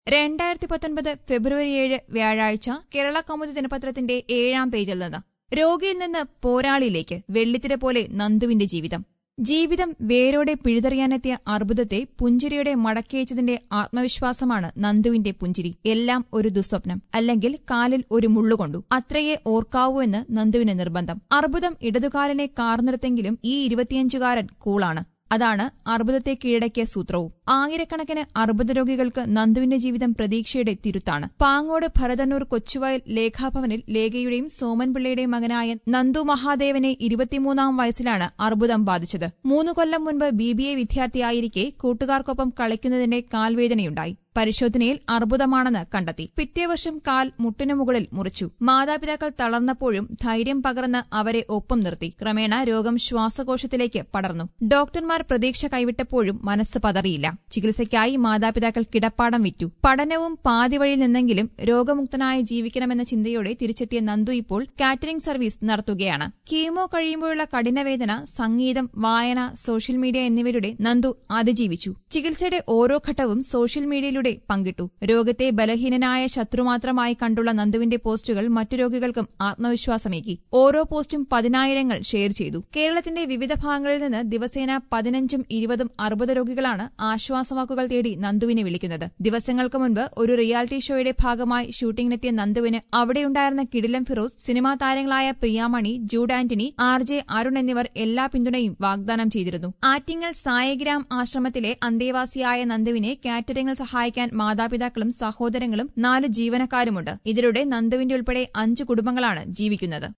രണ്ടായിരത്തി പത്തൊൻപത് ഫെബ്രുവരി ഏഴ് വ്യാഴാഴ്ച കേരള കൗമുദി ദിനപത്രത്തിന്റെ ഏഴാം പേജിൽ നിന്ന് രോഗിയിൽ നിന്ന് പോരാളിയിലേക്ക് വെള്ളിത്തിര പോലെ നന്ദുവിന്റെ ജീവിതം ജീവിതം വേരോടെ പിഴുതെറിയാനെത്തിയ അർബുദത്തെ പുഞ്ചിരിയോടെ മടക്കിയച്ചതിന്റെ ആത്മവിശ്വാസമാണ് നന്ദുവിന്റെ പുഞ്ചിരി എല്ലാം ഒരു ദുസ്വപ്നം അല്ലെങ്കിൽ കാലിൽ ഒരു മുള്ളുകൊണ്ടു അത്രയേ ഓർക്കാവൂ എന്ന് നന്ദുവിന് നിർബന്ധം അർബുദം ഇടതുകാലിനെ കാർന്നിടത്തെങ്കിലും ഈ ഇരുപത്തിയഞ്ചുകാരൻ കൂളാണ് അതാണ് അർബുദത്തെ കീഴടക്കിയ സൂത്രവും ആയിരക്കണക്കിന് അർബുദ രോഗികൾക്ക് നന്ദുവിന്റെ ജീവിതം പ്രതീക്ഷയുടെ തിരുത്താണ് പാങ്ങോട് ഭരതന്നൂർ കൊച്ചുവയൽ ലേഖാഭവനിൽ ലേഖയുടെയും സോമൻപിള്ളയുടെയും മകനായ നന്ദു മഹാദേവനെ ഇരുപത്തിമൂന്നാം വയസ്സിലാണ് അർബുദം ബാധിച്ചത് മൂന്നു കൊല്ലം മുൻപ് ബി ബി എ വിദ്യാർത്ഥിയായിരിക്കെ കൂട്ടുകാർക്കൊപ്പം കളിക്കുന്നതിന്റെ കാൽവേദനയുണ്ടായി പരിശോധനയിൽ അർബുദമാണെന്ന് കണ്ടെത്തി പിറ്റേ വർഷം കാൽ മുട്ടിനു മുകളിൽ മുറിച്ചു മാതാപിതാക്കൾ തളർന്നപ്പോഴും ധൈര്യം പകർന്ന് അവരെ ഒപ്പം നിർത്തി ക്രമേണ രോഗം ശ്വാസകോശത്തിലേക്ക് പടർന്നു ഡോക്ടർമാർ പ്രതീക്ഷ കൈവിട്ടപ്പോഴും മനസ്സ് പതറിയില്ല ചികിത്സയ്ക്കായി മാതാപിതാക്കൾ കിടപ്പാടം വിറ്റു പഠനവും പാതിവഴിയിൽ നിന്നെങ്കിലും രോഗമുക്തനായി ജീവിക്കണമെന്ന ചിന്തയോടെ തിരിച്ചെത്തിയ നന്ദു ഇപ്പോൾ കാറ്ററിംഗ് സർവീസ് നടത്തുകയാണ് കീമോ കഴിയുമ്പോഴുള്ള കഠിനവേദന സംഗീതം വായന സോഷ്യൽ മീഡിയ എന്നിവയിലൂടെ നന്ദു അതിജീവിച്ചു ചികിത്സയുടെ ഓരോ ഘട്ടവും സോഷ്യൽ മീഡിയയിലൂടെ പങ്കിട്ടു രോഗത്തെ ബലഹീനനായ ശത്രുമാത്രമായി കണ്ടുള്ള നന്ദുവിന്റെ പോസ്റ്റുകൾ മറ്റു രോഗികൾക്കും ആത്മവിശ്വാസമേകി ഓരോ പോസ്റ്റും പതിനായിരങ്ങൾ ഷെയർ ചെയ്തു കേരളത്തിന്റെ വിവിധ ഭാഗങ്ങളിൽ നിന്ന് ദിവസേന പതിനഞ്ചും ഇരുപതും അർബുദ രോഗികളാണ് ആശ്വാസവാക്കുകൾ തേടി നന്ദുവിനെ വിളിക്കുന്നത് ദിവസങ്ങൾക്ക് മുൻപ് ഒരു റിയാലിറ്റി ഷോയുടെ ഭാഗമായി ഷൂട്ടിംഗിനെത്തിയ നന്ദുവിന് അവിടെയുണ്ടായിരുന്ന കിടിലം ഫിറോസ് സിനിമാ താരങ്ങളായ പ്രിയാമണി ജൂഡ് ആന്റണി ആർ ജെ അരുൺ എന്നിവർ എല്ലാ പിന്തുണയും വാഗ്ദാനം ചെയ്തിരുന്നു ആറ്റിങ്ങൽ സായഗ്രാം ആശ്രമത്തിലെ അന്തേവാസിയായ നന്ദുവിനെ കാറ്ററിംഗിൽ സഹായിക്കാൻ മാതാപിതാക്കളും സഹോദരങ്ങളും നാല് ജീവനക്കാരുമുണ്ട് ഇതിലൂടെ നന്ദുവിന്റെ ഉൾപ്പെടെ അഞ്ച് കുടുംബങ്ങളാണ് ജീവിക്കുന്നത്